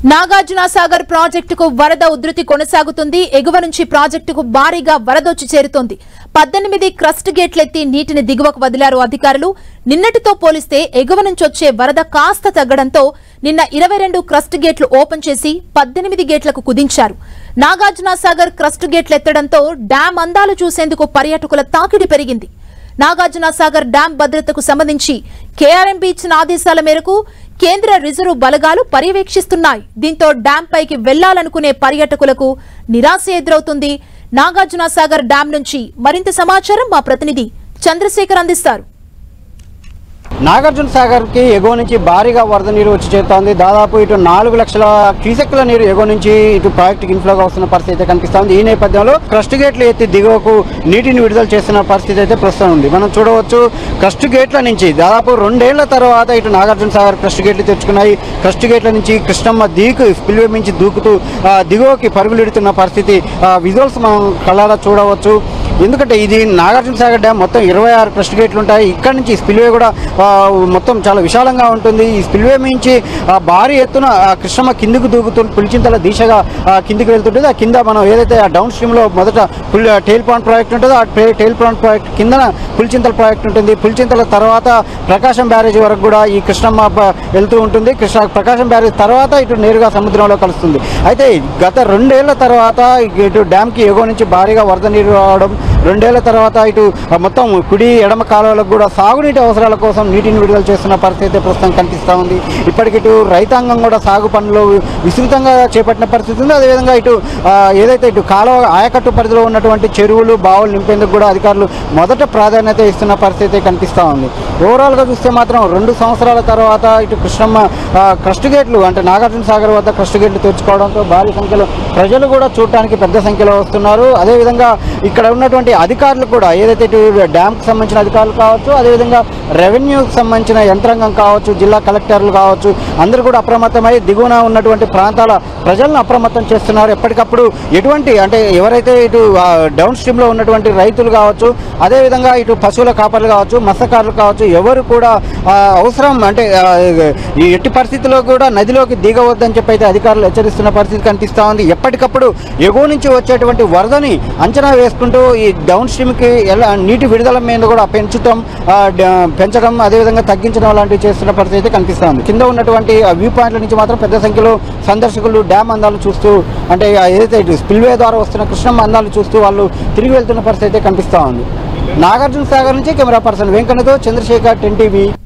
నాగార్జున సాగర్ ప్రాజెక్టుకు వరద ఉధృతి కొనసాగుతుంది ఎగువ నుంచి ప్రాజెక్టుకు భారీగా వరదొచ్చి చేరుతోంది పద్దెనిమిది క్రస్ట్ గేట్లెత్తి నీటిని దిగువకు వదిలారు అధికారులు నిన్నటితో పోలిస్తే ఎగువ నుంచి వచ్చే వరద కాస్త తగ్గడంతో నిన్న ఇరవై రెండు క్రస్ట్ గేట్లు ఓపెన్ చేసి పద్దెనిమిది గేట్లకు కుదించారు నాగార్జున సాగర్ క్రస్ట్ గేట్లెత్తడంతో డ్యాం అందాలు చూసేందుకు పర్యాటకుల తాకిడి పెరిగింది నాగార్జున సాగర్ డ్యాం భద్రతకు సంబంధించి కేఆర్ఎంబీ ఇచ్చిన ఆదేశాల మేరకు కేంద్ర రిజర్వ్ బలగాలు పర్యవేక్షిస్తున్నాయి దీంతో డ్యాం పైకి వెళ్లాలనుకునే పర్యాటకులకు నిరాశ ఎదురవుతుంది నాగార్జున సాగర్ డ్యాం నుంచి మరింత సమాచారం మా ప్రతినిధి చంద్రశేఖర్ అందిస్తారు నాగార్జున సాగర్ కి ఎగువ నుంచి భారీగా వరద నీరు వచ్చి చేరుతోంది దాదాపు ఇటు నాలుగు లక్షల క్యూసెక్ల నీరు ఎగువ నుంచి ఇటు ప్రాజెక్టుకి ఇన్ఫ్లోగా వస్తున్న పరిస్థితి అయితే కనిపిస్తోంది ఈ నేపథ్యంలో క్రస్ట్ గేట్లు ఎత్తి దిగువకు నీటిని విడుదల చేస్తున్న పరిస్థితి అయితే ప్రస్తుతం ఉంది మనం చూడవచ్చు క్రస్ట్ గేట్ల నుంచి దాదాపు రెండేళ్ల తర్వాత ఇటు నాగార్జున సాగర్ క్రస్ట్ గేట్లు తెచ్చుకున్నాయి క్రస్ట్ గేట్ల నుంచి కృష్ణమ్మ దీకు స్పిల్వే మించి దూకుతూ ఆ, దిగువకి పరుగులెడుతున్న పరిస్థితి విజువల్స్ మనం కళ్ళారా చూడవచ్చు ఎందుకంటే ఇది నాగార్జున సాగర్ డ్యామ్ మొత్తం ఇరవై ఆరు క్రస్ట్ గేట్లు ఉంటాయి ఇక్కడ నుంచి స్పిల్వే కూడా ఆ, మొత్తం చాలా విశాలంగా ఉంటుంది ఈ స్పిల్వే మించి ఆ, భారీ ఎత్తున ఆ, కృష్ణమ్మ కిందికి దూకుతూ పులిచింతల దిశగా ఆ, కిందికి వెళ్తుంటుంది ఆ కింద మనం ఏదైతే ఆ డౌన్ స్ట్రీమ్లో మొదట పుల్ టైల్ పాండ్ ప్రాజెక్ట్ ఉంటుందో ఆ టే- టైల్ పాండ్ ప్రాజెక్ట్ కిందన పులిచింతల ప్రాజెక్ట్ ఉంటుంది పులిచింతల తర్వాత ప్రకాశం బ్యారేజ్ వరకు కూడా ఈ కృష్ణమ్మ ప- వెళ్తూ ఉంటుంది కృష్ణ ప్రకాశం బ్యారేజ్ తర్వాత ఇటు నేరుగా సముద్రంలో కలుస్తుంది అయితే గత రెండేళ్ల తర్వాత ఇటు డ్యామ్కి ఎగువ నుంచి భారీగా వరద నీరు రావడం రెండేళ్ల తర్వాత ఇటు ఆ మొత్తం కుడి ఎడమ కాలువలకు కూడా సాగునీటి అవసరాల కోసం నీటిని విడుదల చేస్తున్న పరిస్థితి ప్రస్తుతం కనిపిస్తూ ఉంది ఇప్పటికి ఇటు రైతాంగం కూడా సాగు పనులు విస్తృతంగా చేపట్టిన పరిస్థితి ఉంది అదేవిధంగా ఇటు ఆ, ఏదైతే ఇటు కాలువ ఆయకట్టు పరిధిలో ఉన్నటువంటి చెరువులు బావులు నింపేందుకు కూడా అధికారులు మొదట ప్రాధాన్యత ఇస్తున్న పరిస్థితి కనిపిస్తూ ఉంది ఓవరాల్గా చూస్తే మాత్రం రెండు సంవత్సరాల తర్వాత ఇటు కృష్ణమ్మ ఆ, క్రస్ట్ గేట్లు అంటే నాగార్జున సాగర్ వద్ద క్రస్ట్ గేట్లు తెచ్చుకోవడంతో భారీ సంఖ్యలో ప్రజలు కూడా చూడటానికి పెద్ద సంఖ్యలో వస్తున్నారు అదేవిధంగా ఇక్కడ ఉన్నటువంటి అధికారులు కూడా ఏదైతే ఇటు డ్యామ్కి సంబంధించిన అధికారులు కావచ్చు అదేవిధంగా రెవెన్యూకి సంబంధించిన యంత్రాంగం కావచ్చు జిల్లా కలెక్టర్లు కావచ్చు అందరూ కూడా అప్రమత్తమై దిగువన ఉన్నటువంటి ప్రాంతాల ప్రజలను అప్రమత్తం చేస్తున్నారు ఎప్పటికప్పుడు ఎటువంటి అంటే ఎవరైతే ఇటు ఆ, డౌన్ స్ట్రీమ్లో ఉన్నటువంటి రైతులు కావచ్చు అదేవిధంగా ఇటు పశువుల కాపర్లు కావచ్చు మత్స్యకారులు కావచ్చు ఎవరు కూడా ఆ, అవసరం అంటే ఆ, ఈ ఎట్టి పరిస్థితుల్లో కూడా నదిలోకి దిగవద్దని చెప్పి అయితే అధికారులు హెచ్చరిస్తున్న పరిస్థితి కనిపిస్తూ ఉంది ఎప్పటికప్పుడు ఎగువ నుంచి వచ్చేటువంటి వరదని అంచనా వేసుకుంటూ ఈ డౌన్ స్ట్రీమ్కి ఎలా నీటి విడుదల మీద కూడా పెంచుతాం ఆ, డ- పెంచడం అదేవిధంగా తగ్గించడం లాంటివి చేస్తున్న పరిస్థితి అయితే కనిపిస్తూ ఉంది కింద ఉన్నటువంటి ఆ వ్యూ పాయింట్ల నుంచి మాత్రం పెద్ద సంఖ్యలో సందర్శకులు డ్యామ్ అందాలు చూస్తూ అంటే ఆ ఏదైతే ఇటు స్పిల్వే ద్వారా వస్తున్న కృష్ణమ్మ అందాలు చూస్తూ వాళ్ళు తిరిగి వెళ్తున్న పరిస్థితి అయితే కనిపిస్తూ ఉంది నాగార్జున సాగర్ నుంచి కెమెరా పర్సన్ వెంకన్నతో చంద్రశేఖర్ టెన్ టీవీ